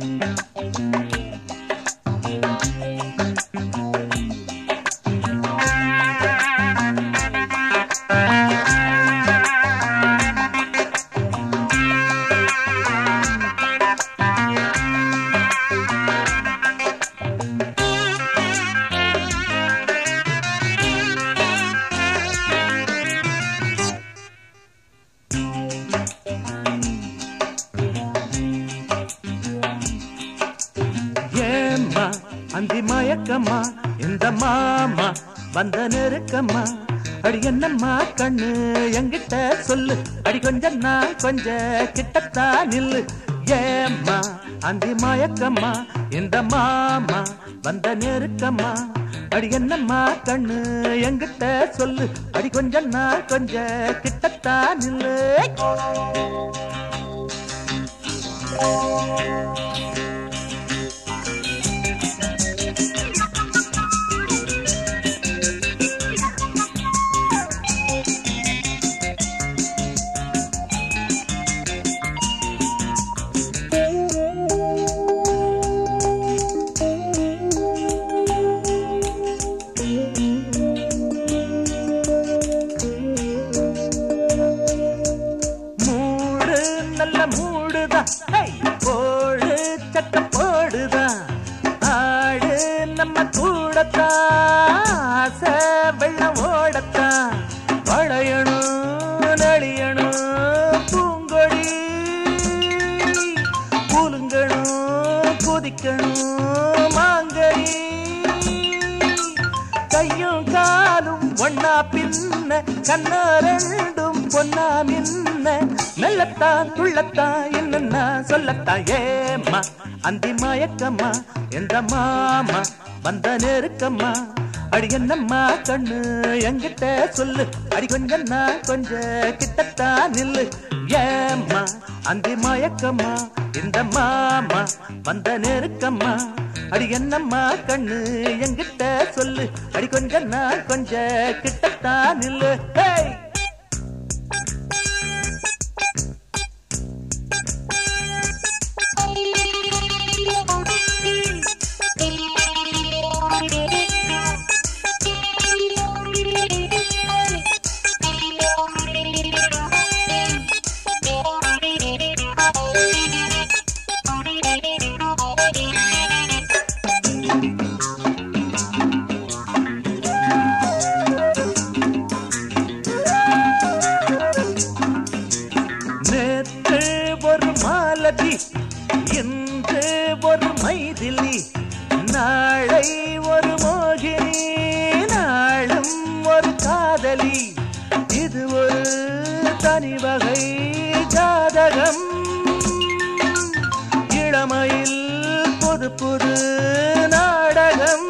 ஏம்மா அந்தி மயக்கம்மா இந்த மாமா வந்த நெருக்கம்மா அடி என்னம்மா கண்ணு என்கிட்ட சொல்லு அடி கொஞ்சம் நான் கொஞ்ச கிட்டத்தா நில்லு ஏம்மா அந்தி மயக்கம்மா இந்த மாமா வந்த நெருக்கம்மா அடி என்னம்மா கண்ணு என்கிட்ட சொல்லு அடி கொஞ்சம் நான் கொஞ்ச கிட்டத்தா நில்லு மூடு நல்ல மூடுதான் ஹை! போடு சட்ட போடுதான் ஆடு நம்ம கூடத்தான் ஆசை வெள்ளம் ஓடத்தான் வளையணும் நளியணும் பூங்கொடி கூலுங்கணும் குதிக்கணும் மாங்கனி கையும் காலும் ஒன்னா பின்ன கண்ண ரெண்டும் பொன்னா மின்ன மெல்லத்தான் துள்ளத்தான் என்னன்னா சொல்லத்தான் ஏம்மா அந்தி மயக்கம்மா எந்த மாமா வந்த நெருக்கம்மா அடி என்னம்மா கண்ணு என்கிட்ட சொல்லு அடி கொஞ்சம் நான் கொஞ்ச கிட்டத்தான் நில்லு ஏம்மா அந்தி மயக்கம்மா இந்த மாமா வந்த நெருக்கம்மா அடி என்னம்மா கண்ணு என்கிட்ட சொல்லு அடி கொஞ்சம் நான் கொஞ்ச கிட்டத்தான் நில்லு ஹேய் நேற்று ஒரு மாலதி இன்று ஒரு மைதிலி நாளை ஒரு மோகினி நாளும் ஒரு காதலி இது ஒரு தனி வகை ஜாதகம் இளமையில் புது புது நாடகம்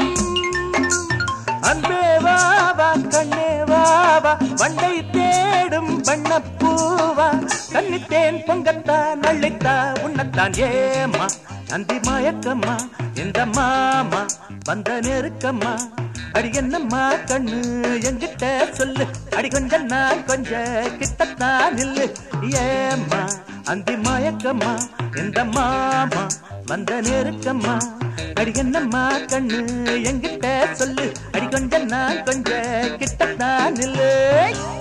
அன்பே வாவா கண்ணே வாவா வண்டை தேடும் வண்ணப்பூவா கண்ணித்தேன் பொங்கத்தான் நள்ளித்தா உன்னத்தான் ஏமா நந்தி மயக்கம்மா இந்த மாமா வந்த நெருக்கம்மா அடி என்னம்மா கண்ணு என்கிட்ட சொல்லு அடி கொஞ்சம் நான் கொஞ்ச கிட்டத்தான் நில்லு ஏம்மா அந்தி மயக்கம்மா இந்த மாமா வந்த நெருக்கம்மா அடி என்னம்மா கண்ணு என்கிட்ட சொல்லு அடி கொஞ்சம் நான் கொஞ்ச கிட்டத்தான் நில்லு